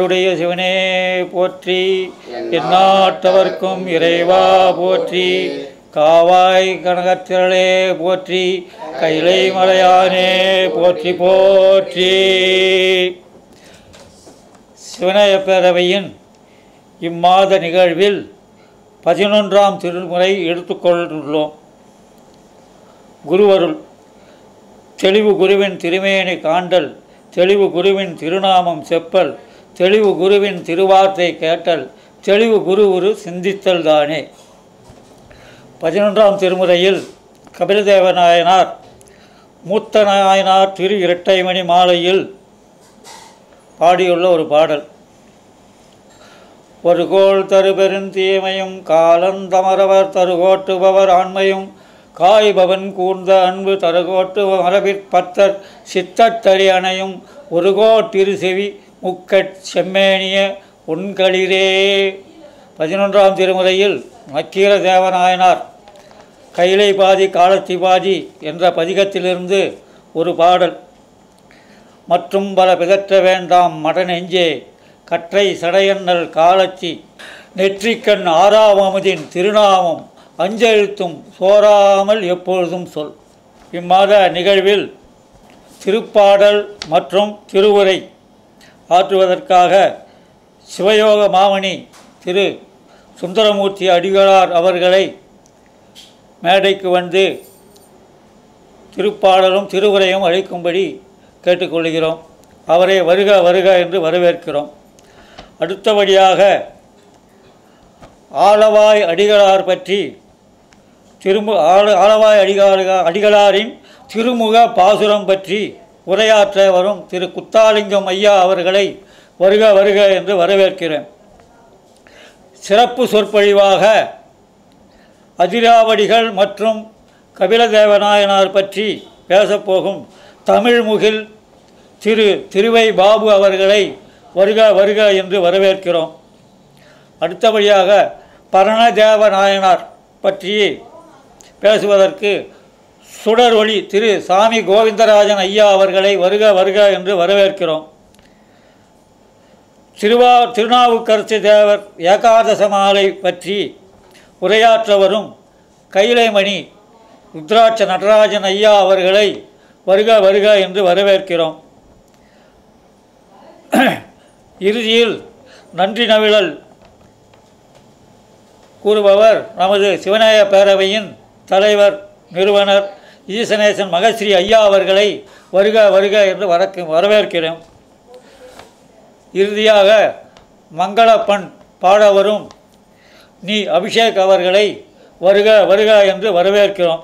எந்நாடுடைய சிவனே போற்றி எந்நாட்டவர்க்கும் இறைவா போற்றி காவாய் கனகத்திரளே போற்றி கைலை மலையானே போற்றி போற்றி சிவனய பேரவையின் இம்மாத நிகழ்வில் பதினொன்றாம் திருமுறை எடுத்துக்கொண்டுள்ளோம் குருவருள் தெளிவு குருவின் திருமேனி காண்டல் தெளிவு குருவின் திருநாமம் செப்பல் தெளிவு குருவின் திருவார்த்தை கேட்டல் தெளிவு குரு ஒரு சிந்தித்தல் தானே பதினொன்றாம் திருமுறையில் கபிலதேவ நாயனார் மூத்த நாயனார் திரு இரட்டைமணி மாலையில் பாடியுள்ள ஒரு பாடல் ஒரு கோள் தரு பெருந்தீமையும் காலந்தமரவர் தருகோட்டுபவர் ஆண்மையும் காய்பவன் கூர்ந்த அன்பு தருகோட்டு மரபிற் பத்தர் சித்தத்தறி அணையும் ஒரு கோட்டிரு செவி முக்கட் செம்மேனிய உண்களிரே பதினொன்றாம் திருமுறையில் நக்கீர தேவநாயனார் கைலை பாதி காலத்தி பாதி என்ற பதிகத்திலிருந்து ஒரு பாடல் மற்றும் பல பிதற்ற வேண்டாம் மடநெஞ்சே கற்றை சடையன்னல் காலத்தி நெற்றிக்கண் ஆறாவமுதின் திருநாமம் அஞ்செழுத்தும் சோராமல் எப்பொழுதும் சொல் இம்மாத நிகழ்வில் திருப்பாடல் மற்றும் திருவுரை ஆற்றுவதற்காக சிவயோக மாமணி திரு சுந்தரமூர்த்தி அடிகளார் அவர்களை மேடைக்கு வந்து திருப்பாடலும் திருவுரையும் அளிக்கும்படி கேட்டுக்கொள்கிறோம் அவரை வருக வருக என்று வரவேற்கிறோம் அடுத்தபடியாக ஆலவாய் அடிகளார் பற்றி திருமு ஆல ஆலவாய் அடிகார அடிகளாரின் திருமுக பாசுரம் பற்றி உரையாற்ற வரும் திரு குத்தாலிங்கம் ஐயா அவர்களை வருக வருக என்று வரவேற்கிறேன் சிறப்பு சொற்பொழிவாக அதிராவடிகள் மற்றும் கபிலதேவநாயனார் பற்றி பேசப்போகும் தமிழ்முகில் திரு திருவை பாபு அவர்களை வருக வருக என்று வரவேற்கிறோம் அடுத்தபடியாக பரணதேவ நாயனார் பற்றி பேசுவதற்கு சுடர் ஒளி திரு சாமி கோவிந்தராஜன் ஐயா அவர்களை வருக வருக என்று வரவேற்கிறோம் திருவா திருநாவுக்கரசு தேவர் ஏகாதச மாலை பற்றி உரையாற்ற வரும் கைலைமணி ருத்ராட்ச நடராஜன் ஐயா அவர்களை வருக வருக என்று வரவேற்கிறோம் இறுதியில் நன்றி நவிழல் கூறுபவர் நமது சிவநாய பேரவையின் தலைவர் நிறுவனர் ஈசனேசன் மகஸ்ரீ ஐயா அவர்களை வருக வருக என்று வரக்கு வரவேற்கிறோம் இறுதியாக மங்களப்பண் பாட வரும் நீ அபிஷேக் அவர்களை வருக வருக என்று வரவேற்கிறோம்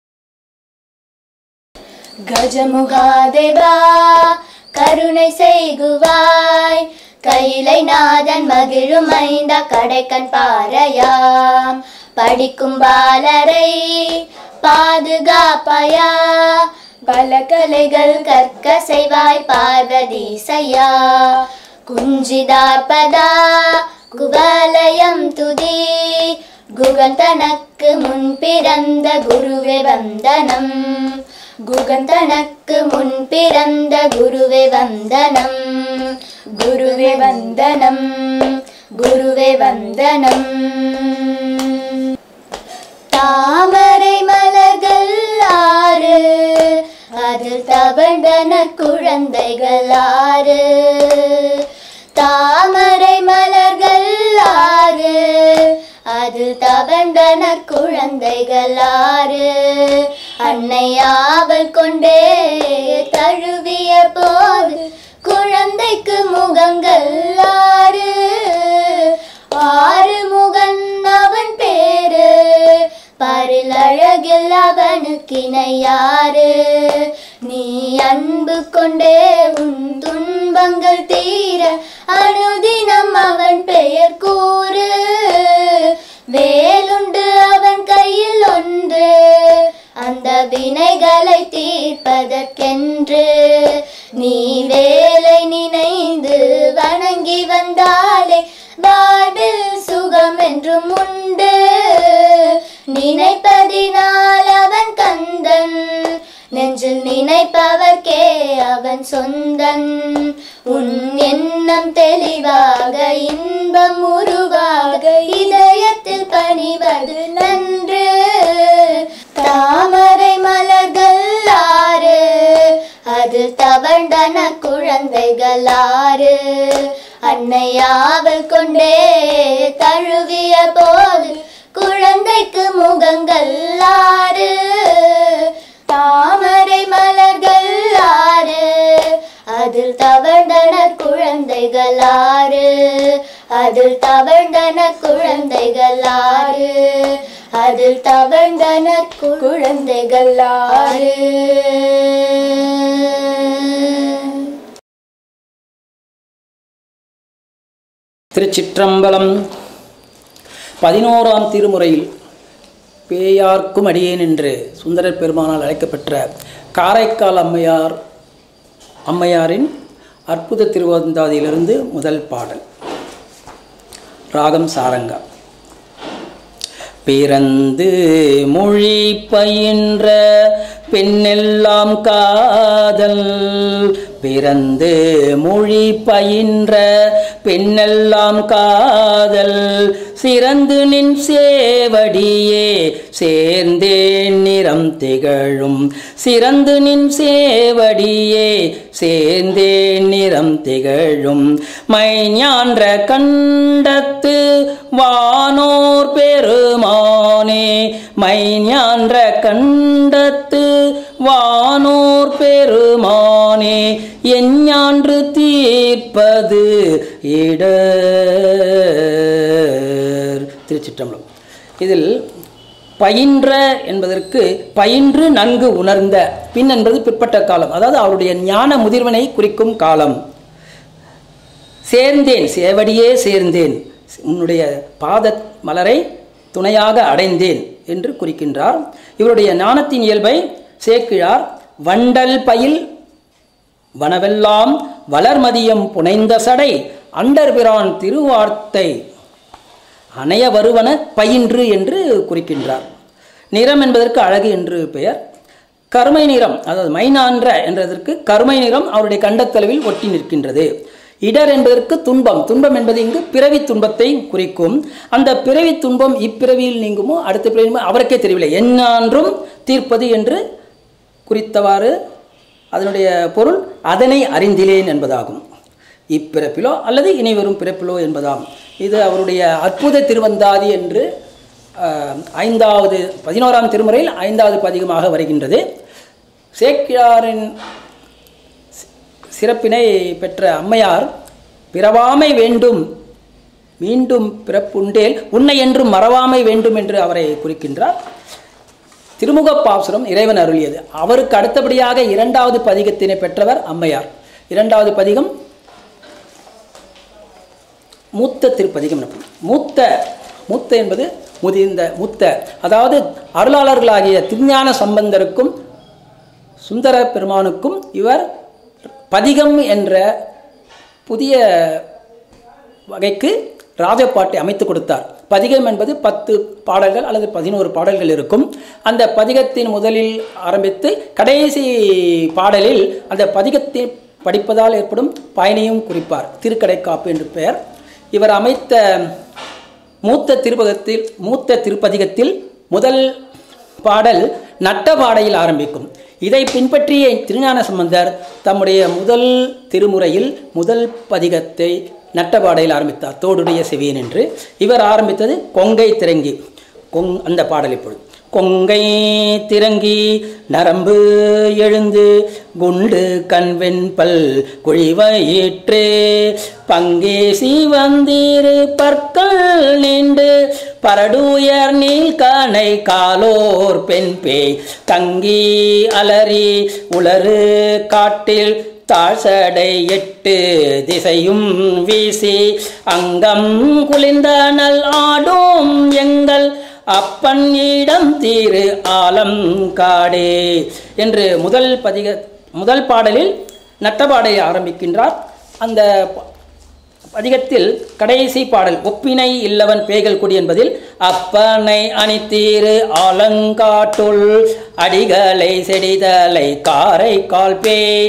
கஜமுகாதேவா கருணை செய்குவாய் கைலை நாதன் மகிழும் ஐந்த கடைக்கண் பாறையாம் படிக்கும் பாலரை பாதுகாப்பாயா பலகலைகள் கற்க செய்வாய் பார்வதீசையா குஞ்சிதார்பதா குவலயம் துதி குகன் தனக்கு முன் பிறந்த குருவே வந்தனம் குகன் தனக்கு முன் பிறந்த குருவே வந்தனம் குருவே வந்தனம் குருவே வந்தனம் தாமரை மலர்கள் ஆறு அதில் தவழ்ந்தன குழந்தைகள் ஆறு தாமரை மலர்கள் ஆறு அதில் தவழ்ந்தன குழந்தைகள் ஆறு அன்னையாவல் கொண்டே தழுவிய போது குழந்தைக்கு முகங்கள் ஆறு ஆறு முகன் அவன் பேரு பரில் அழகில் அவனுக்கிணையாறு நீ அன்பு கொண்டே உன் துன்பங்கள் தீர அனுதினம் அவன் பெயர் கூறு வேலுண்டு அவன் கையில் ஒன்று அந்த வினைகளை தீர்ப்பதற்கென்று நீ வேலை நினைந்து வணங்கி வந்தாலே வாழ்வில் சுகம் என்றும் உண்டு நினைப்பதினால் அவன் கந்தன் நெஞ்சில் நினைப்பவர்க்கே அவன் சொந்தன் உன் என்ன எண்ணம் தெளிவாக இன்பம் உருவாக இதயத்தில் பணிவது நன்று தாமரை மலர்கள் ஆறு அது தவண்டன குழந்தைகள் ஆறு அன்னையாவல் கொண்டே தழுவிய போது குழந்தைக்கு முகங்கள் ஆறு தாமரை மலர்கள் ஆறு அதில் தவழ்ந்தனர் குழந்தைகள் ஆறு அதில் தவழ்ந்தனர் குழந்தைகள் ஆறு அதில் தவழ்ந்தனர் கு- குழந்தைகள் ஆறு திருச்சிற்றம்பலம் பதினோராம் திருமுறையில் பேயார்க்கும் அடியேன் என்று சுந்தரர் பெருமானால் அழைக்கப்பெற்ற காரைக்கால் அம்மையார் அம்மையாரின் அற்புத திருவந்தாதியிலிருந்து முதல் பாடல் ராகம் சாரங்கா பிறந்து மொழி பயின்ற பெண்ணெல்லாம் காதல் பிறந்து மொழி பயின்ற பெண்ணெல்லாம் காதல் சிறந்து நின் சேவடியே சேர்ந்தேன் நிறம் திகழும் சிறந்து நின் சேவடியே சேர்ந்தேன் நிறம் திகழும் மைஞான்ற கண்டத்து வானோர் பெருமானே மைஞான்ற கண்டத்து வானோர் பெருமானே எஞ்ஞான்று தீர்ப்பது இடர் திருச்சிற்றம்பலம் இதில் பயின்ற என்பதற்கு பயின்று நன்கு உணர்ந்த பின் என்பது பிற்பட்ட காலம் அதாவது அவருடைய ஞான முதிர்வனை குறிக்கும் காலம் சேர்ந்தேன் சேவடியே சேர்ந்தேன் உன்னுடைய பாத மலரை துணையாக அடைந்தேன் என்று குறிக்கின்றார் இவருடைய ஞானத்தின் இயல்பை சேக்கிழார் வண்டல் பயில் வனவெல்லாம் வளர்மதியம் புனைந்த சடை அண்டர்பிரான் திருவார்த்தை அணைய வருவன பயின்று என்று குறிக்கின்றார் நிறம் என்பதற்கு அழகு என்று பெயர் கருமை நிறம் அதாவது மைனான்ற என்றதற்கு கருமை நிறம் அவருடைய கண்டத்தளவில் ஒட்டி நிற்கின்றது இடர் என்பதற்கு துன்பம் துன்பம் என்பது இங்கு பிறவி துன்பத்தை குறிக்கும் அந்த பிறவி துன்பம் இப்பிறவியில் நீங்குமோ அடுத்த பிறவி அவருக்கே தெரியவில்லை எஞ்ஞான்றும் தீர்ப்பது என்று குறித்தவாறு அதனுடைய பொருள் அதனை அறிந்திலேன் என்பதாகும் இப்பிறப்பிலோ அல்லது இனி வரும் பிறப்பிலோ என்பதாம் இது அவருடைய அற்புத திருவந்தாதி என்று அஹ், ஐந்தாவது பதினோராம் திருமுறையில் ஐந்தாவது பதிகமாக வருகின்றது சேக்கிழாரின் சிறப்பினை பெற்ற அம்மையார் பிறவாமை வேண்டும் மீண்டும் பிறப்புண்டேல் உன்னை என்றும் மறவாமை வேண்டும் என்று அவரை குறிக்கின்றார் திருமுகப்பாசுரம் இறைவன் அருளியது அவருக்கு அடுத்தபடியாக இரண்டாவது பதிகத்தினை பெற்றவர் அம்மையார் இரண்டாவது பதிகம் மூத்த திருப்பதிகம் எனப்படும் மூத்த மூத்த என்பது முதிர்ந்த மூத்த அதாவது அருளாளர்களாகிய திருஞான சம்பந்தருக்கும் சுந்தர பெருமானுக்கும் இவர் பதிகம் என்ற புதிய வகைக்கு ராஜபாட்டை அமைத்து கொடுத்தார் பதிகம் என்பது பத்து பாடல்கள் அல்லது பதினோரு பாடல்கள் இருக்கும் அந்த பதிகத்தின் முதலில் ஆரம்பித்து கடைசி பாடலில் அந்த பதிகத்தை படிப்பதால் ஏற்படும் பயனையும் குறிப்பார் திருக்கடைக்காப்பு என்று பெயர் இவர் அமைத்த மூத்த திருப்பகத்தில் மூத்த திருப்பதிகத்தில் முதல் பாடல் நட்டபாடையில் ஆரம்பிக்கும் இதை பின்பற்றிய திருஞான சம்பந்தர் தம்முடைய முதல் திருமுறையில் முதல் பதிகத்தை நட்டபாடையில் ஆரம்பித்தார் தோடுடைய செவியன் என்று இவர் ஆரம்பித்தது கொங்கை திரங்கி கொங் அந்த பாடல் இப்பொழுது கொங்கை திரங்கி நரம்பு எழுந்து குண்டு கண்வெண்பல் குழிவயிற்றே பங்கேசி வந்தீரு பற்கள் நீண்டு பரடுயர் நீல் கணை காலோர் பெண் பேய் தங்கி அலறி உளறு காட்டில் தாழ்சடை எட்டு திசையும் வீசி அங்கம் குளிர்ந்தனல் ஆடும் எங்கள் அப்பன் இடம் தீரு ஆலம் காடே என்று முதல் பதிக முதல் பாடலில் நட்டபாடை ஆரம்பிக்கின்றார் அந்த ப- பதிகத்தில் கடைசி பாடல் ஒப்பினை இல்லவன் பேய்கள் குடி என்பதில் அப்பனை அணித்தீரு ஆலங்காட்டுள் அடிகளை செடிதலை காரை கால் பேய்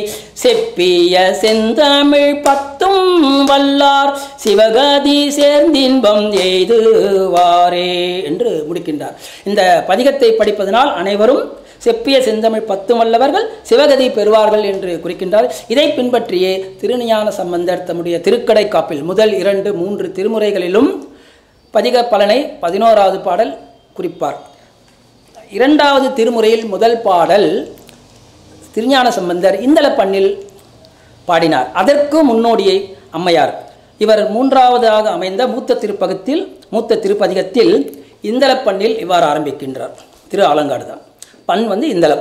செப்பிய செந்தமிழ் பத்தும் வல்லார் சிவகதி சேர்ந்தின்பம் எய்துவாரே என்று முடிக்கின்றார் இந்த பதிகத்தை படிப்பதனால் அனைவரும் செப்பிய செந்தமிழ் பத்தும் வல்லவர்கள் சிவகதி பெறுவார்கள் என்று குறிக்கின்றார் இதை பின்பற்றியே திருஞான சம்பந்தர் தம்முடைய திருக்கடை காப்பில் முதல் இரண்டு மூன்று திருமுறைகளிலும் பதிக பலனை பதினோராவது பாடல் குறிப்பார் இரண்டாவது திருமுறையில் முதல் பாடல் திருஞான சம்பந்தர் இந்தள பண்ணில் பாடினார் அதற்கு முன்னோடியை அம்மையார் இவர் மூன்றாவதாக அமைந்த மூத்த திருப்பகத்தில் மூத்த திருப்பதிகத்தில் இந்தளப் பண்ணில் இவ்வாறு ஆரம்பிக்கின்றார் திரு ஆலங்காடு தான் பண் வந்து இந்தளம்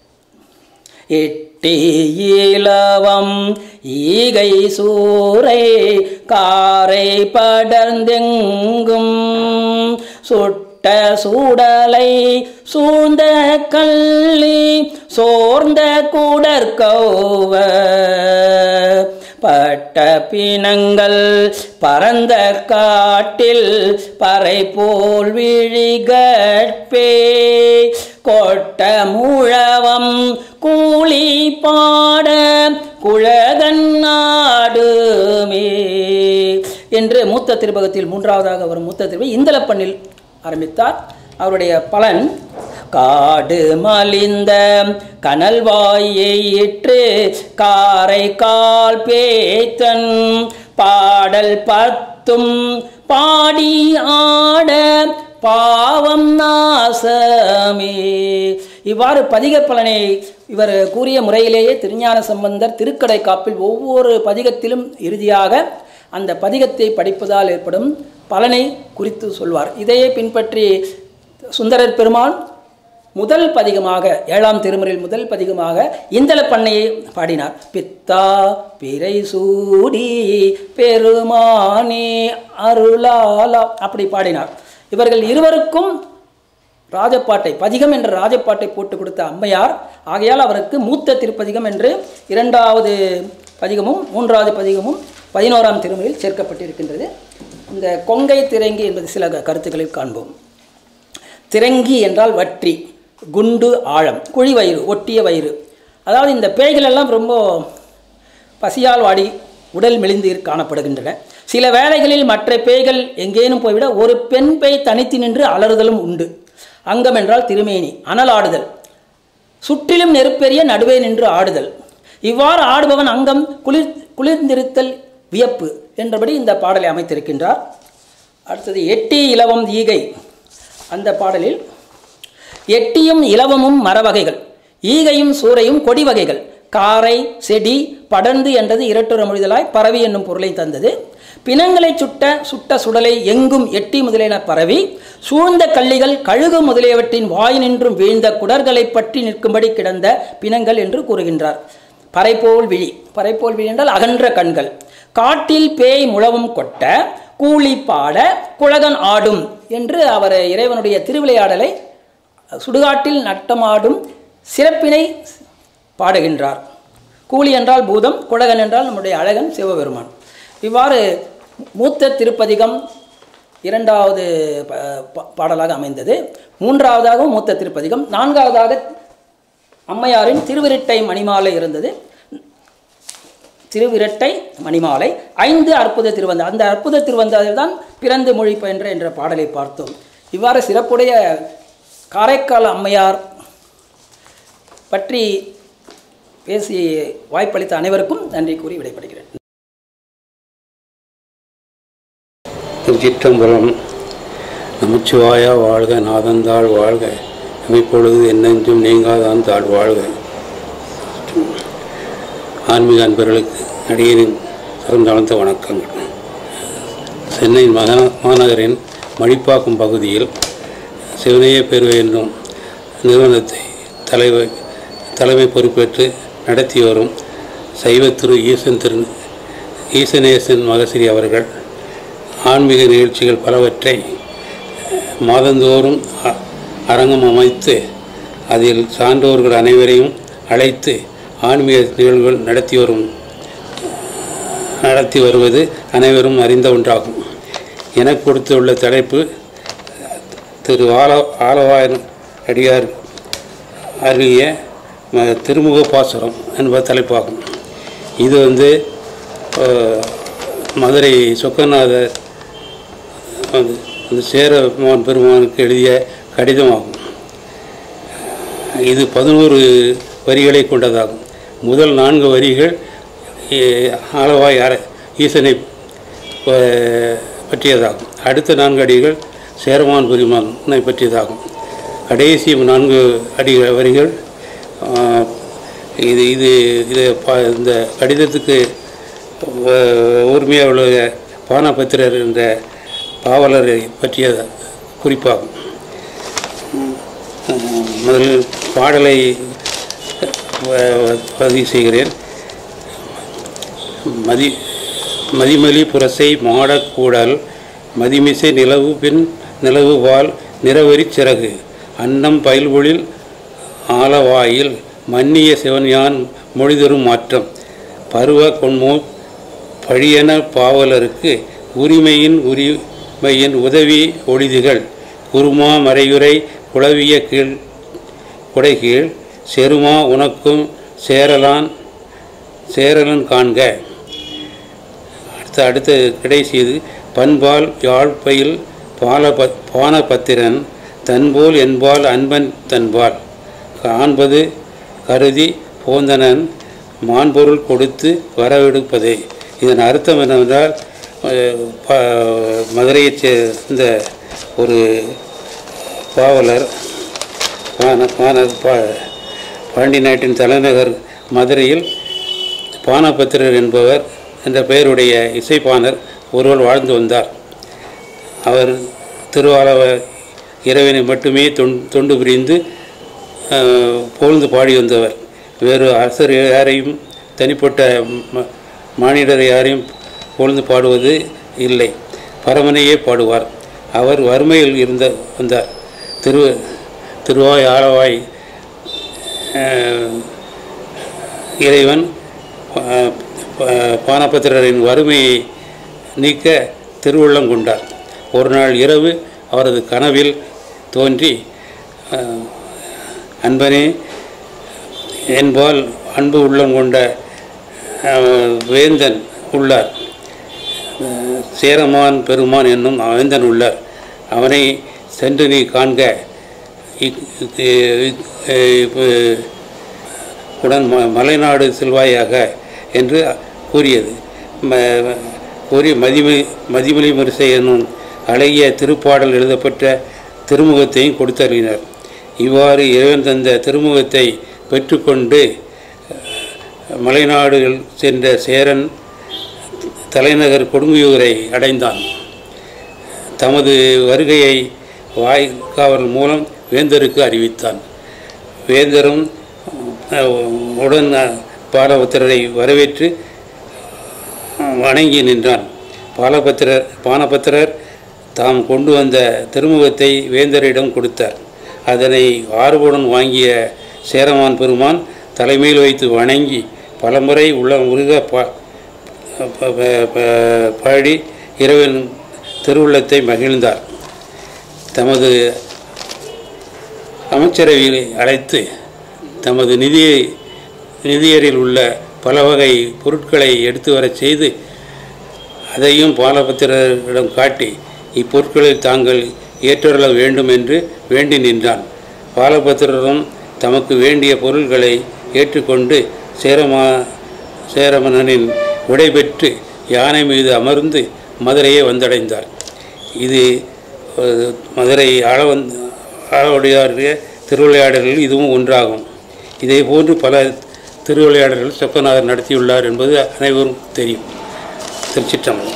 எட்டி இலவம் ஈகை சூரை காரை படர்ந்தெங்கும் சுட்ட சூடலை சூழ்ந்த கள்ளி சோர்ந்த கூடற்கௌவ பட்ட பிணங்கள் பரந்த காட்டில் பறை போல் விழிகட்பே கொட்ட முழவம் கூலி பாட குழகன் நாடுமே என்று மூத்த திருப்பகத்தில் மூன்றாவதாக வரும் மூத்த திருப்பதி இந்தளப்பண்ணில் ஆரம்பித்தார் அவருடைய பலன் காடு மலிந்த கனல் வாயிற்று காரை கால் பேத்தன் பாடல் பத்தும் பாடி ஆட பாவம் நாசமே இவ்வாறு பதிக பலனை இவர் கூறிய முறையிலேயே திருஞான சம்பந்தர் திருக்கடை காப்பில் ஒவ்வொரு பதிகத்திலும் இறுதியாக அந்த பதிகத்தை படிப்பதால் ஏற்படும் பலனை குறித்து சொல்வார் இதையே பின்பற்றி சுந்தரர் பெருமான் முதல் பதிகமாக ஏழாம் திருமுறையில் முதல் பதிகமாக இந்தள பண்ணையை பாடினார் பித்தா பிறை சூடி பெருமானே அருளாலா அப்படி பாடினார் இவர்கள் இருவருக்கும் ராஜப்பாட்டை பதிகம் என்ற ராஜப்பாட்டை போட்டு கொடுத்த அம்மையார் ஆகையால் அவருக்கு மூத்த திருப்பதிகம் என்று இரண்டாவது பதிகமும் மூன்றாவது பதிகமும் பதினோராம் திருமுறையில் சேர்க்கப்பட்டிருக்கின்றது இந்த கொங்கை திரங்கி என்பது சில கருத்துக்களில் காண்போம் திரங்கி என்றால் வற்றி குண்டு ஆழம் குழி வயிறு ஒட்டிய வயிறு அதாவது இந்த பேய்கள் எல்லாம் ரொம்ப பசியால் வாடி உடல் மெலிந்து காணப்படுகின்றன சில வேளைகளில் மற்ற பேய்கள் எங்கேனும் போய்விட ஒரு பெண் பேய் தனித்து நின்று அலறுதலும் உண்டு அங்கம் என்றால் திருமேனி அனலாடுதல் சுற்றிலும் நெருப்பெரிய நடுவே நின்று ஆடுதல் இவ்வாறு ஆடுபவன் அங்கம் குளிர் குளிர்ந்திருத்தல் வியப்பு என்றபடி இந்த பாடலை அமைத்திருக்கின்றார் அடுத்தது எட்டி இலவம் ஈகை அந்த பாடலில் எட்டியும் இலவமும் மரவகைகள் ஈகையும் சூறையும் கொடி வகைகள் காரை செடி படர்ந்து என்றது இரட்டுற மொழிதலாய் பரவி என்னும் பொருளை தந்தது பிணங்களை சுட்ட சுட்ட சுடலை எங்கும் எட்டி முதலியன பரவி சூழ்ந்த கள்ளிகள் கழுகு முதலியவற்றின் வாய் நின்றும் வீழ்ந்த குடர்களை பற்றி நிற்கும்படி கிடந்த பிணங்கள் என்று கூறுகின்றார் பறைபோல் விழி பறைபோல் விழி என்றால் அகன்ற கண்கள் காட்டில் பேய் முழவும் கொட்ட கூலி பாட குழகன் ஆடும் என்று அவர் இறைவனுடைய திருவிளையாடலை சுடுகாட்டில் நட்டமாடும் சிறப்பினை பாடுகின்றார் கூலி என்றால் பூதம் குழகன் என்றால் நம்முடைய அழகன் சிவபெருமான் இவ்வாறு மூத்த திருப்பதிகம் இரண்டாவது ப- ப- பாடலாக அமைந்தது மூன்றாவதாகவும் மூத்த திருப்பதிகம் நான்காவதாக அம்மையாரின் திருவிருட்டை மணிமாலை இருந்தது திருவிரட்டை மணிமாலை ஐந்து அற்புத திருவந்த அந்த அற்புத திருவந்தாதில் தான் பிறந்து மொழி பயின்ற என்ற பாடலை பார்த்தோம் இவ்வாறு சிறப்புடைய காரைக்கால் அம்மையார் பற்றி பேசி வாய்ப்பளித்த அனைவருக்கும் நன்றி கூறி விடைபெறுகிறேன் திருச்சிற்றம்பலம் நமச்சிவாயா வாழ்க நாதந்தாள் வாழ்க அமைப்பொழுது என்னென்றும் நீங்காதான் தாழ் வாழ்க ஆன்மீக அன்பர்களுக்கு அடியேனின் தகுந்தாழ்ந்த வணக்கங்கள் சென்னை மகா மாநகரின் மடிப்பாக்கம் பகுதியில் சிவனைய பேர்வை என்னும் நிறுவனத்தை தலைவர் தலைமை பொறுப்பேற்று நடத்தி வரும் சைவத்திரு ஈசன் திரு ஈசனேசன் மகசிரி அவர்கள் ஆன்மீக நிகழ்ச்சிகள் பலவற்றை மாதந்தோறும் அ- அரங்கம் அமைத்து அதில் சான்றோர்கள் அனைவரையும் அழைத்து ஆன்மீக நிகழ்வுகள் நடத்தி வரும் நடத்தி வருவது அனைவரும் அறிந்த ஒன்றாகும் எனக்கு கொடுத்துள்ள தலைப்பு திரு ஆல ஆலவாயன் அடியார் அருகிய ம- திருமுக பாசுரம் என்பது தலைப்பாகும் இது வந்து அஹ், மதுரை சொக்கநாதர் வந்து அந்த சேரமான் பெருமானுக்கு எழுதிய கடிதமாகும் இது பதினோரு வரிகளை கொண்டதாகும் முதல் நான்கு வரிகள் எ- ஆளவாய் அர ஈசனை ப- பற்றியதாகும் அடுத்த நான்கு அடிகள் சேரமான் பெருமானை பற்றியதாகும் கடைசி நான்கு அடி வரிகள் ஆ, இது இது இது ப- இந்த கடிதத்துக்கு ஊர்மையாக உள்ள பானபத்திரர் என்ற பாவலரை பற்றிய குறிப்பாகும் முதல் பாடலை அஹ், பதிவு செய்கிறேன் மதி மதிமலி புரசை மாடக்கூடல் மதிமிசை நிலவு பின் நிலவு வால் நிறவெறி சிறகு அன்னம் பயில்பொழில் ஆலவாயில் மன்னிய சிவன்யான் மொழிதரும் மாற்றம் பருவ கொன்மோ பழியென பாவலருக்கு உரிமையின் உரிமையின் உதவி ஒளிதிகள் குருமா மறையுரை குளவிய கீழ் குடைகீழ் செருமா உனக்கும் சேரலான் சேரலன் காண்க அடுத்த அடுத்த கிடை செய்து பண்பால் யாழ்ப்பையில் பாலப பானபத்திரன் தன்போல் என்பால் அன்பன் தன்பால் காண்பது கருதி போந்தனன் மான்பொருள் கொடுத்து வரவெடுப்பதே இதன் அர்த்தம் என்னவென்றால் அஹ், ப- மதுரையைச் சேர்ந்த ஒரு பாவலர் பான பான பா பாண்டி நாட்டின் தலைநகர் மதுரையில் பானபத்திரர் என்பவர் என்ற பெயருடைய இசைப்பாணர் ஒருவர் வாழ்ந்து வந்தார் அவர் திருவாளவ இறைவனை மட்டுமே தொண் தொண்டு புரிந்து அஹ், புகழ்ந்து பாடி வந்தவர் வேறு அரசர் யாரையும் தனிப்பட்ட ம- மானிடர் யாரையும் புகழ்ந்து பாடுவது இல்லை பரமனையே பாடுவார் அவர் வறுமையில் இருந்த வந்தார் திரு திருவாய் ஆளவாய் அஹ், இறைவன் பா- பா- பானபத்திரரின் வறுமையை நீக்க திருவுள்ளம் கொண்டார் ஒரு நாள் இரவு அவரது கனவில் தோன்றி அஹ், அன்பனே என்பால் அன்பு உள்ளம் கொண்ட அஹ், வேந்தன் உள்ளார் அஹ், சேரமான் பெருமான் என்னும் வேந்தன் உள்ளார் அவனை சென்று நீ காண்க இக்- இக்- இக்- இப்- உடன் ம மலைநாடு செல்வாயாக என்று கூறியது ம- கூறி மதிமி மதிமொழி மரிசை என்னும் அழகிய திருப்பாடல் எழுதப்பட்ட திருமுகத்தையும் கொடுத்தறினர் இவ்வாறு இறைவன் தந்த திருமுகத்தை பெற்றுக்கொண்டு அஹ், மலைநாடுகள் சென்ற சேரன் தலைநகர் கொடுங்கையூரை அடைந்தான் தமது வருகையை வாய்க்காவல் மூலம் வேந்தருக்கு அறிவித்தான் வேந்தரும் அஹ், உடன் அஹ், பாலபத்திரரை வரவேற்று அஹ், வணங்கி நின்றான் பாலபத்திரர் பானபத்திரர் தாம் கொண்டு வந்த திருமுகத்தை வேந்தரிடம் கொடுத்தார் அதனை ஆர்வமுடன் வாங்கிய சேரமான் பெருமான் தலைமையில் வைத்து வணங்கி பலமுறை உள்ள முருக பா ப- ப- ப- பாடி இறைவன் திருவுள்ளத்தை மகிழ்ந்தார் தமது அமைச்சரவையை அழைத்து தமது நிதி நிதியரில் உள்ள பல வகை பொருட்களை எடுத்து வரச் செய்து அதையும் பாலபத்திரரிடம் காட்டி இப்பொருட்களை தாங்கள் ஏற்றுள்ள வேண்டும் என்று வேண்டி நின்றான் பாலபத்திரரும் தமக்கு வேண்டிய பொருள்களை ஏற்றுக்கொண்டு சேரமா சேரமன்னனின் விடைபெற்று யானை மீது அமர்ந்து மதுரையை வந்தடைந்தார் இது அஹ், மதுரை ஆளவந் ஆளவுடையாருடைய திருவிளையாடல்களில் இதுவும் ஒன்றாகும் இதே போன்று பல திருவிளையாடல்கள் சொக்கநாதர் நடத்தியுள்ளார் என்பது அனைவரும் தெரியும் திருச்சிற்றம்பலம்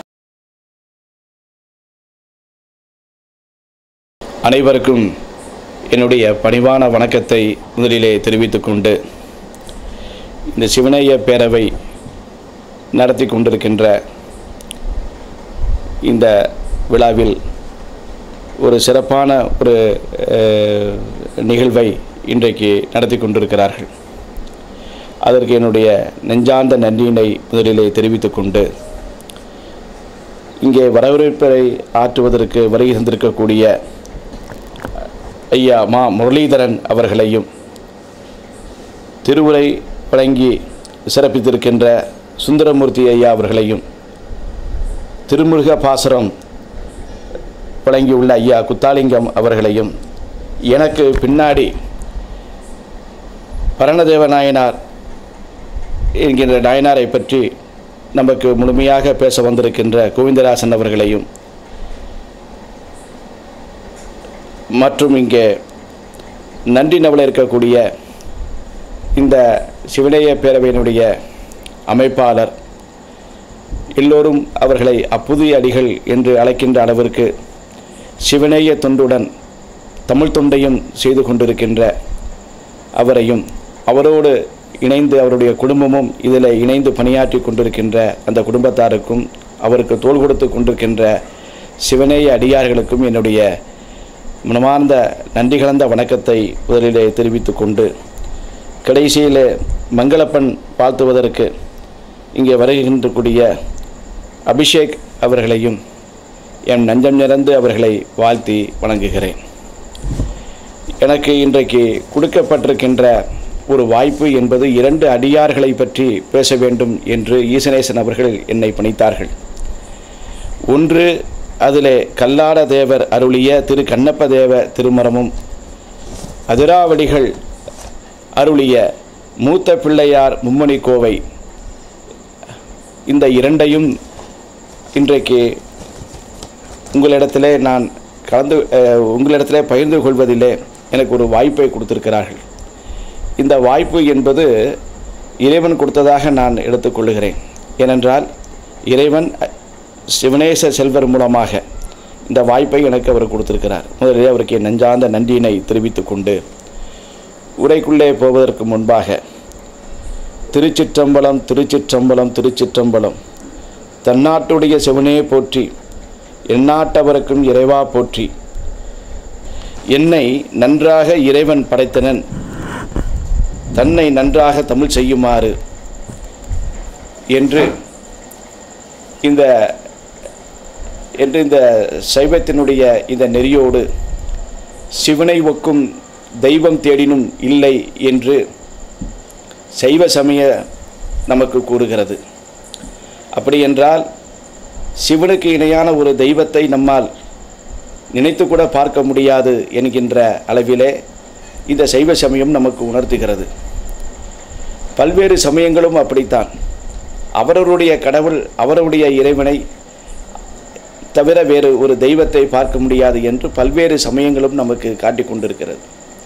அனைவருக்கும் என்னுடைய பணிவான வணக்கத்தை முதலிலே தெரிவித்துக் கொண்டு இந்த சிவனைய பேரவை நடத்தி கொண்டிருக்கின்ற இந்த விழாவில் ஒரு சிறப்பான ஒரு அஹ், நிகழ்வை இன்றைக்கு நடத்தி கொண்டிருக்கிறார்கள் அதற்கு என்னுடைய நெஞ்சார்ந்த நன்றியினை முதலிலே தெரிவித்துக் கொண்டு இங்கே வரவேற்பை ஆற்றுவதற்கு வருகை தந்திருக்கக்கூடிய ஐயா மா முரளிதரன் அவர்களையும் திருவுரை வழங்கி சிறப்பித்திருக்கின்ற சுந்தரமூர்த்தி ஐயா அவர்களையும் திருமுருக பாசுரம் வழங்கியுள்ள ஐயா குத்தாலிங்கம் அவர்களையும் எனக்கு பின்னாடி பரணதேவ நாயனார் என்கின்ற நாயனாரை பற்றி நமக்கு முழுமையாக பேச வந்திருக்கின்ற கோவிந்தராசன் அவர்களையும் மற்றும் இங்கே நன்றி நவல இருக்கக்கூடிய இந்த சிவநேய பேரவையினுடைய அமைப்பாளர் எல்லோரும் அவர்களை அப்புதிய அடிகள் என்று அழைக்கின்ற அளவிற்கு சிவநேய தொண்டுடன் தமிழ் தொண்டையும் செய்து கொண்டிருக்கின்ற அவரையும் அவரோடு இணைந்து அவருடைய குடும்பமும் இதில் இணைந்து பணியாற்றி கொண்டிருக்கின்ற அந்த குடும்பத்தாருக்கும் அவருக்கு தோள் கொடுத்து கொண்டிருக்கின்ற சிவநேய அடியார்களுக்கும் என்னுடைய மனமார்ந்த நன்றி கலந்த வணக்கத்தை முதலிலே தெரிவித்துக் கொண்டு கடைசியில் மங்களப்பன் வாழ்த்துவதற்கு இங்கே வருகின்றக்கூடிய அபிஷேக் அவர்களையும் என் நஞ்சம் நிறைந்து அவர்களை வாழ்த்தி வணங்குகிறேன் எனக்கு இன்றைக்கு கொடுக்கப்பட்டிருக்கின்ற ஒரு வாய்ப்பு என்பது இரண்டு அடியார்களை பற்றி பேச வேண்டும் என்று ஈசனேசன் அவர்கள் என்னை பணித்தார்கள் ஒன்று அதிலே கல்லாட தேவர் அருளிய திரு கண்ணப்ப தேவ திருமரமும் அதிராவடிகள் அருளிய மூத்த பிள்ளையார் மும்மணி கோவை இந்த இரண்டையும் இன்றைக்கு உங்களிடத்திலே நான் கலந்து அஹ், உங்களிடத்திலே பகிர்ந்து கொள்வதிலே எனக்கு ஒரு வாய்ப்பை கொடுத்திருக்கிறார்கள் இந்த வாய்ப்பு என்பது இறைவன் கொடுத்ததாக நான் எடுத்துக்கொள்ளுகிறேன் ஏனென்றால் இறைவன் அஹ், சிவனேச செல்வர் மூலமாக இந்த வாய்ப்பை எனக்கு அவர் கொடுத்திருக்கிறார் முதலில் அவருக்கு என் நெஞ்சார்ந்த நன்றியினை தெரிவித்துக் கொண்டு உரைக்குள்ளே போவதற்கு முன்பாக திருச்சிற்றம்பலம் திருச்சிற்றம்பலம் திருச்சிற்றம்பலம் தன்னாட்டுடைய சிவனே போற்றி எந்நாட்டவருக்கும் இறைவா போற்றி என்னை நன்றாக இறைவன் படைத்தனன் தன்னை நன்றாக தமிழ் செய்யுமாறு என்று இந்த என்று இந்த சைவத்தினுடைய இந்த நெறியோடு சிவனை ஒக்கும் தெய்வம் தேடினும் இல்லை என்று சைவ சமய நமக்கு கூறுகிறது அப்படி என்றால் சிவனுக்கு இணையான ஒரு தெய்வத்தை நம்மால் நினைத்து கூட பார்க்க முடியாது என்கின்ற அளவிலே இந்த சைவ சமயம் நமக்கு உணர்த்துகிறது பல்வேறு சமயங்களும் அப்படித்தான் அவரவருடைய கடவுள் அவருடைய இறைவனை தவிர வேறு ஒரு தெய்வத்தை பார்க்க முடியாது என்று பல்வேறு சமயங்களும் நமக்கு காட்டிக் கொண்டிருக்கிறது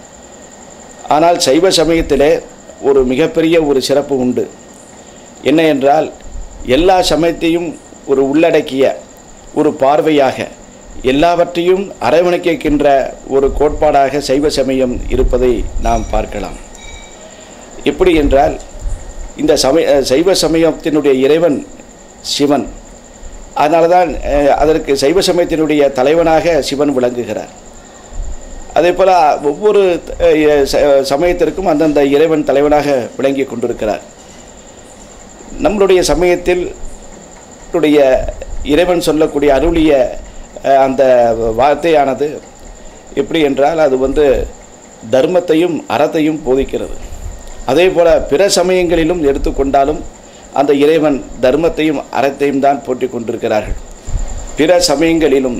ஆனால் சைவ சமயத்திலே ஒரு மிகப்பெரிய ஒரு சிறப்பு உண்டு என்ன என்றால் எல்லா சமயத்தையும் ஒரு உள்ளடக்கிய ஒரு பார்வையாக எல்லாவற்றையும் அரவணைக்கின்ற ஒரு கோட்பாடாக சைவ சமயம் இருப்பதை நாம் பார்க்கலாம் எப்படி என்றால் இந்த சமய அஹ், சைவ சமயத்தினுடைய இறைவன் சிவன் அதனால தான் அஹ், அதற்கு சைவ சமயத்தினுடைய தலைவனாக சிவன் விளங்குகிறார் அதே போல் ஒவ்வொரு அஹ், ச- சமயத்திற்கும் அந்தந்த இறைவன் தலைவனாக விளங்கி கொண்டிருக்கிறார் நம்மளுடைய சமயத்தில் உடைய இறைவன் சொல்லக்கூடிய அருளிய அஹ், அந்த வார்த்தையானது எப்படி என்றால் அது வந்து தர்மத்தையும் அறத்தையும் போதிக்கிறது அதே போல பிற சமயங்களிலும் எடுத்துக்கொண்டாலும் அந்த இறைவன் தர்மத்தையும் அறத்தையும் தான் போற்றிக் கொண்டிருக்கிறார்கள் பிற சமயங்களிலும்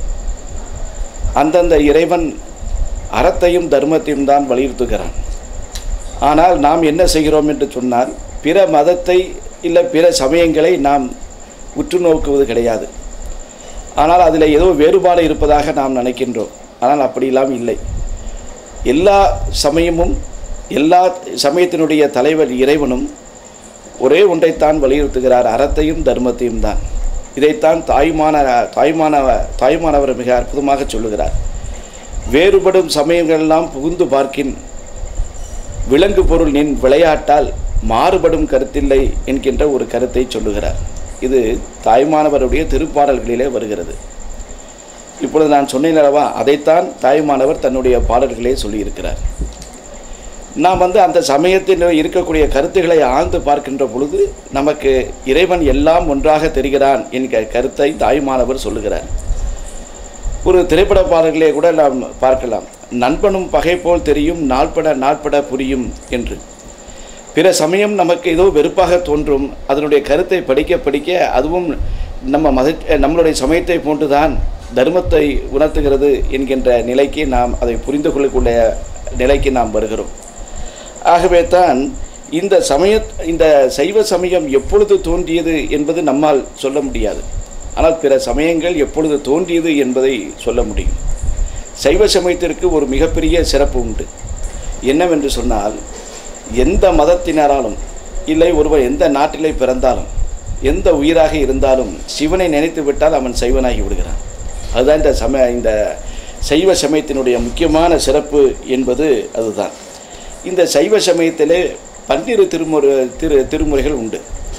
அந்தந்த இறைவன் அறத்தையும் தர்மத்தையும் தான் வலியுறுத்துகிறான் ஆனால் நாம் என்ன செய்கிறோம் என்று சொன்னால் பிற மதத்தை இல்லை பிற சமயங்களை நாம் உற்று நோக்குவது கிடையாது ஆனால் அதில் ஏதோ வேறுபாடு இருப்பதாக நாம் நினைக்கின்றோம் ஆனால் அப்படியெல்லாம் இல்லை எல்லா சமயமும் எல்லா சமயத்தினுடைய தலைவர் இறைவனும் ஒரே ஒன்றைத்தான் வலியுறுத்துகிறார் அறத்தையும் தர்மத்தையும் தான் இதைத்தான் தாய்மான தாய்மான தாய்மானவர் மிக அற்புதமாக சொல்லுகிறார் வேறுபடும் சமயங்களெல்லாம் புகுந்து பார்க்கின் விலங்கு பொருள் நின் விளையாட்டால் மாறுபடும் கருத்தில்லை என்கின்ற ஒரு கருத்தை சொல்லுகிறார் இது தாய்மானவருடைய திருப்பாடல்களிலே வருகிறது இப்பொழுது நான் சொன்னேன் அல்லவா அதைத்தான் தாய்மானவர் தன்னுடைய பாடல்களே சொல்லியிருக்கிறார் நாம் வந்து அந்த சமயத்தில் இருக்கக்கூடிய கருத்துக்களை ஆழ்ந்து பார்க்கின்ற பொழுது நமக்கு இறைவன் எல்லாம் ஒன்றாக தெரிகிறான் என்கிற கருத்தை தாய்மானவர் சொல்லுகிறார் ஒரு திரைப்பட பாடல்களே கூட நாம் பார்க்கலாம் நண்பனும் பகை போல் தெரியும் நாள்பட நாட்பட புரியும் என்று பிற சமயம் நமக்கு ஏதோ வெறுப்பாக தோன்றும் அதனுடைய கருத்தை படிக்க படிக்க அதுவும் நம்ம மத நம்மளுடைய சமயத்தை போன்றுதான் தர்மத்தை உணர்த்துகிறது என்கின்ற நிலைக்கு நாம் அதை புரிந்து கொள்ளக்கூடிய நிலைக்கு நாம் வருகிறோம் ஆகவே தான் இந்த சமய இந்த சைவ சமயம் எப்பொழுது தோன்றியது என்பது நம்மால் சொல்ல முடியாது ஆனால் பிற சமயங்கள் எப்பொழுது தோன்றியது என்பதை சொல்ல முடியும் சைவ சமயத்திற்கு ஒரு மிகப்பெரிய சிறப்பு உண்டு என்னவென்று சொன்னால் எந்த மதத்தினராலும் இல்லை ஒருவர் எந்த நாட்டிலே பிறந்தாலும் எந்த உயிராக இருந்தாலும் சிவனை நினைத்து விட்டால் அவன் சைவனாகி விடுகிறான் அதுதான் இந்த சம இந்த சைவ சமயத்தினுடைய முக்கியமான சிறப்பு என்பது அதுதான் இந்த சைவ சமயத்திலே பன்னிரு திருமுறை திரு திருமுறைகள் உண்டு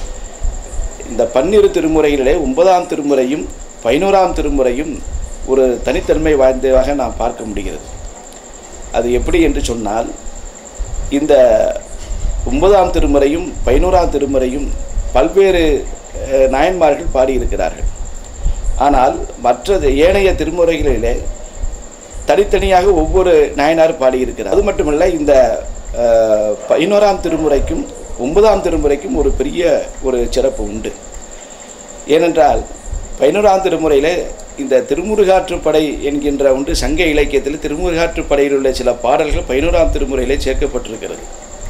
இந்த பன்னிரு திருமுறைகளிலே ஒன்பதாம் திருமுறையும் பதினோராம் திருமுறையும் ஒரு தனித்தன்மை வாய்ந்ததாக நாம் பார்க்க முடிகிறது அது எப்படி என்று சொன்னால் இந்த ஒன்பதாம் திருமுறையும் பதினோராம் திருமுறையும் பல்வேறு அஹ், நாயன்மார்கள் பாடியிருக்கிறார்கள் ஆனால் மற்றது ஏனைய திருமுறைகளிலே தனித்தனியாக ஒவ்வொரு நாயனார் பாடியிருக்கிறார் அது மட்டுமல்ல இந்த அஹ், பதினோராம் திருமுறைக்கும் ஒன்பதாம் திருமுறைக்கும் ஒரு பெரிய ஒரு சிறப்பு உண்டு ஏனென்றால் பதினோராம் திருமுறையில் இந்த திருமுருகாற்றுப்படை என்கின்ற ஒன்று சங்க இலக்கியத்தில் திருமுருகாற்றுப்படையில் உள்ள சில பாடல்கள் பதினோராம் திருமுறையிலே சேர்க்கப்பட்டிருக்கிறது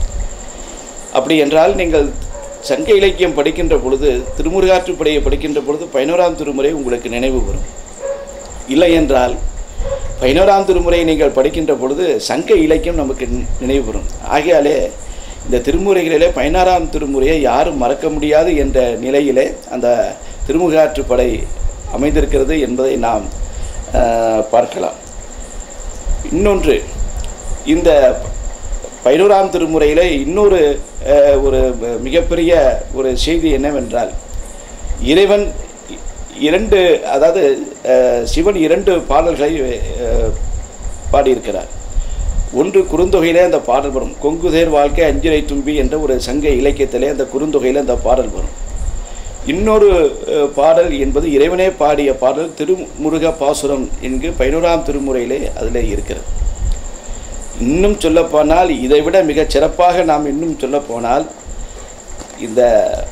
அப்படி என்றால் நீங்கள் சங்க இலக்கியம் படிக்கின்ற பொழுது திருமுருகாற்றுப்படையை படிக்கின்ற பொழுது பதினோராம் திருமுறை உங்களுக்கு நினைவு வரும் இல்லை என்றால் பதினோராம் திருமுறையை நீங்கள் படிக்கின்ற பொழுது சங்க இலக்கியம் நமக்கு நி- நினைவு வரும் ஆகையாலே இந்த திருமுறைகளிலே பதினாறாம் திருமுறையை யாரும் மறக்க முடியாது என்ற நிலையிலே அந்த திருமுகாற்றுப்படை அமைந்திருக்கிறது என்பதை நாம் ஆஹ், பார்க்கலாம் இன்னொன்று இந்த பதினோராம் திருமுறையிலே இன்னொரு அஹ், ஒரு மிகப்பெரிய ஒரு செய்தி என்னவென்றால் இறைவன் இ- இரண்டு அதாவது அஹ், சிவன் இரண்டு பாடல்களை அஹ், பாடியிருக்கிறார் ஒன்று குறுந்தொகையிலே அந்த பாடல் வரும் கொங்குதேர் வாழ்க்கை அஞ்சிரை தும்பி என்ற ஒரு சங்க இலக்கியத்திலே அந்த குறுந்தொகையில் அந்த பாடல் வரும் இன்னொரு அஹ், பாடல் என்பது இறைவனே பாடிய பாடல் திருமுருக பாசுரம் என்கு பதினோராம் திருமுறையிலே அதிலே இருக்கிறது இன்னும் சொல்லப்போனால் இதை விட மிகச் சிறப்பாக நாம் இன்னும் சொல்லப்போனால் இந்த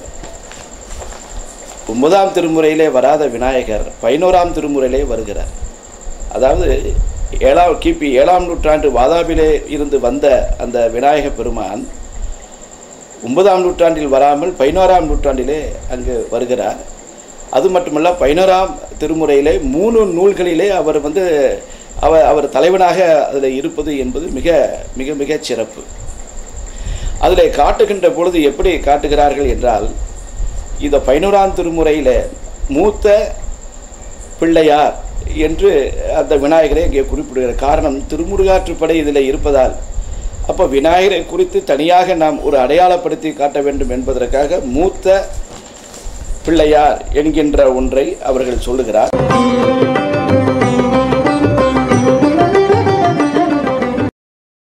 ஒன்பதாம் திருமுறையிலே வராத விநாயகர் பதினோராம் திருமுறையிலே வருகிறார் அதாவது ஏழாம் கிபி ஏழாம் நூற்றாண்டு வாதாபிலே இருந்து வந்த அந்த விநாயக பெருமான் ஒன்பதாம் நூற்றாண்டில் வராமல் பதினோராம் நூற்றாண்டிலே அங்கு வருகிறார் அது மட்டுமல்ல பதினோராம் திருமுறையிலே மூணு நூல்களிலே அவர் வந்து அவர் அவர் தலைவனாக அதில் இருப்பது என்பது மிக மிக மிக சிறப்பு அதில் காட்டுகின்ற பொழுது எப்படி காட்டுகிறார்கள் என்றால் இந்த பதினோராம் திருமுறையில் மூத்த பிள்ளையார் என்று அந்த விநாயகரை இங்கே குறிப்பிடுகிற காரணம் திருமுருகாற்றுப்படை இதில் இருப்பதால் அப்போ விநாயகரை குறித்து தனியாக நாம் ஒரு அடையாளப்படுத்தி காட்ட வேண்டும் என்பதற்காக மூத்த பிள்ளையார் என்கின்ற ஒன்றை அவர்கள் சொல்லுகிறார்